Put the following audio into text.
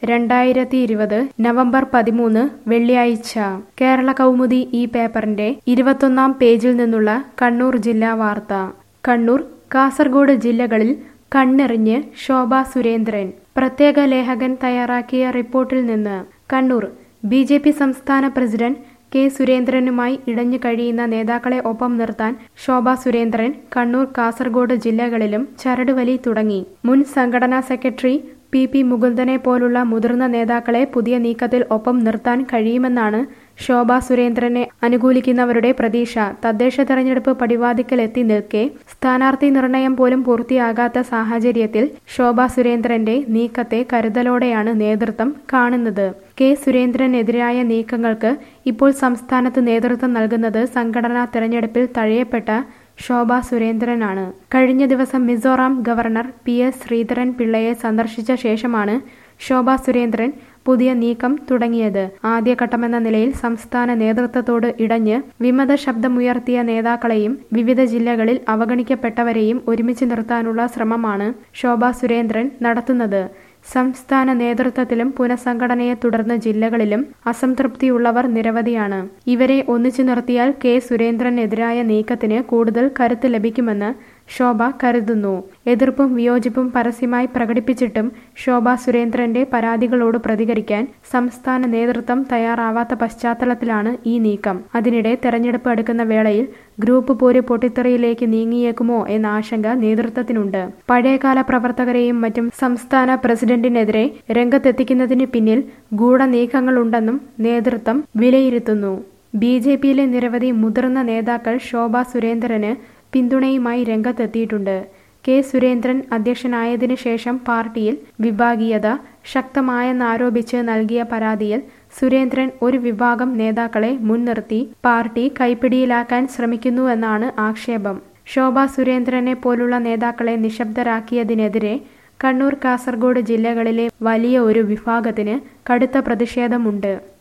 രണ്ടായിരത്തി ഇരുപത് നവംബർ പതിമൂന്ന് വെള്ളിയാഴ്ച കേരള കൗമുദി ഈ പേപ്പറിന്റെ ഇരുപത്തൊന്നാം പേജിൽ നിന്നുള്ള കണ്ണൂർ ജില്ലാ വാർത്ത കണ്ണൂർ കാസർഗോഡ് ജില്ലകളിൽ കണ്ണെറിഞ്ഞ് ശോഭ സുരേന്ദ്രൻ പ്രത്യേക ലേഖകൻ തയ്യാറാക്കിയ റിപ്പോർട്ടിൽ നിന്ന് കണ്ണൂർ ബി ജെ പി സംസ്ഥാന പ്രസിഡന്റ് കെ സുരേന്ദ്രനുമായി ഇടഞ്ഞു കഴിയുന്ന നേതാക്കളെ ഒപ്പം നിർത്താൻ ശോഭ സുരേന്ദ്രൻ കണ്ണൂർ കാസർഗോഡ് ജില്ലകളിലും ചരടുവലി തുടങ്ങി മുൻ സംഘടനാ സെക്രട്ടറി പി പി മുകുന്ദനെ പോലുള്ള മുതിർന്ന നേതാക്കളെ പുതിയ നീക്കത്തിൽ ഒപ്പം നിർത്താൻ കഴിയുമെന്നാണ് ശോഭ സുരേന്ദ്രനെ അനുകൂലിക്കുന്നവരുടെ പ്രതീക്ഷ തദ്ദേശ തെരഞ്ഞെടുപ്പ് പടിവാതിക്കലെത്തി നിൽക്കെ സ്ഥാനാർത്ഥി നിർണയം പോലും പൂർത്തിയാകാത്ത സാഹചര്യത്തിൽ ശോഭ സുരേന്ദ്രന്റെ നീക്കത്തെ കരുതലോടെയാണ് നേതൃത്വം കാണുന്നത് കെ സുരേന്ദ്രനെതിരായ നീക്കങ്ങൾക്ക് ഇപ്പോൾ സംസ്ഥാനത്ത് നേതൃത്വം നൽകുന്നത് സംഘടനാ തെരഞ്ഞെടുപ്പിൽ തഴയപ്പെട്ട ശോഭ സുരേന്ദ്രനാണ് കഴിഞ്ഞ ദിവസം Mizoram governor P S Sreedharan പിള്ളയെ സന്ദർശിച്ച ശേഷമാണ് ശോഭ സുരേന്ദ്രൻ പുതിയ നീക്കം തുടങ്ങിയത് ആദ്യഘട്ടമെന്ന നിലയിൽ സംസ്ഥാന നേതൃത്വത്തോട് ഇടഞ്ഞ് വിമത ശബ്ദമുയർത്തിയ നേതാക്കളെയും വിവിധ ജില്ലകളിൽ അവഗണിക്കപ്പെട്ടവരെയും ഒരുമിച്ച് നിർത്താനുള്ള ശ്രമമാണ് ശോഭ സുരേന്ദ്രൻ നടത്തുന്നത് സംസ്ഥാന നേതൃത്വത്തിലും പുനഃസംഘടനയെ തുടർന്ന് ജില്ലകളിലും അസംതൃപ്തിയുള്ളവർ നിരവധിയാണ് ഇവരെ ഒന്നിച്ചു നിർത്തിയാൽ കെ സുരേന്ദ്രനെതിരായ നീക്കത്തിന് കൂടുതൽ കരുത്ത് ലഭിക്കുമെന്ന് ശോഭ കരുതുന്നു എതിർപ്പും വിയോജിപ്പും പരസ്യമായി പ്രകടിപ്പിച്ചിട്ടും ശോഭ സുരേന്ദ്രന്റെ പരാതികളോട് പ്രതികരിക്കാൻ സംസ്ഥാന നേതൃത്വം തയ്യാറാവാത്ത പശ്ചാത്തലത്തിലാണ് ഈ നീക്കം അതിനിടെ തെരഞ്ഞെടുപ്പ് അടുക്കുന്ന വേളയിൽ ഗ്രൂപ്പ് പോര് പൊട്ടിത്തെറിയിലേക്ക് നീങ്ങിയേക്കുമോ എന്ന ആശങ്ക നേതൃത്വത്തിനുണ്ട് പഴയകാല പ്രവർത്തകരെയും മറ്റും സംസ്ഥാന പ്രസിഡന്റിനെതിരെ രംഗത്തെത്തിക്കുന്നതിന് പിന്നിൽ ഗൂഢനീക്കങ്ങളുണ്ടെന്നും നേതൃത്വം വിലയിരുത്തുന്നു ബി ജെ പിയിലെ നിരവധി മുതിർന്ന നേതാക്കൾ ശോഭ സുരേന്ദ്രന് പിന്തുണയുമായി രംഗത്തെത്തിയിട്ടുണ്ട് കെ സുരേന്ദ്രൻ അധ്യക്ഷനായതിനു ശേഷം പാർട്ടിയിൽ വിഭാഗീയത ശക്തമായെന്നാരോപിച്ച് നൽകിയ പരാതിയിൽ സുരേന്ദ്രൻ ഒരു വിഭാഗം നേതാക്കളെ മുൻനിർത്തി പാർട്ടി കൈപ്പിടിയിലാക്കാൻ ശ്രമിക്കുന്നുവെന്നാണ് ആക്ഷേപം ശോഭ സുരേന്ദ്രനെ പോലുള്ള നേതാക്കളെ നിശബ്ദരാക്കിയതിനെതിരെ കണ്ണൂർ കാസർഗോഡ് ജില്ലകളിലെ വലിയ ഒരു വിഭാഗത്തിന് കടുത്ത പ്രതിഷേധമുണ്ട്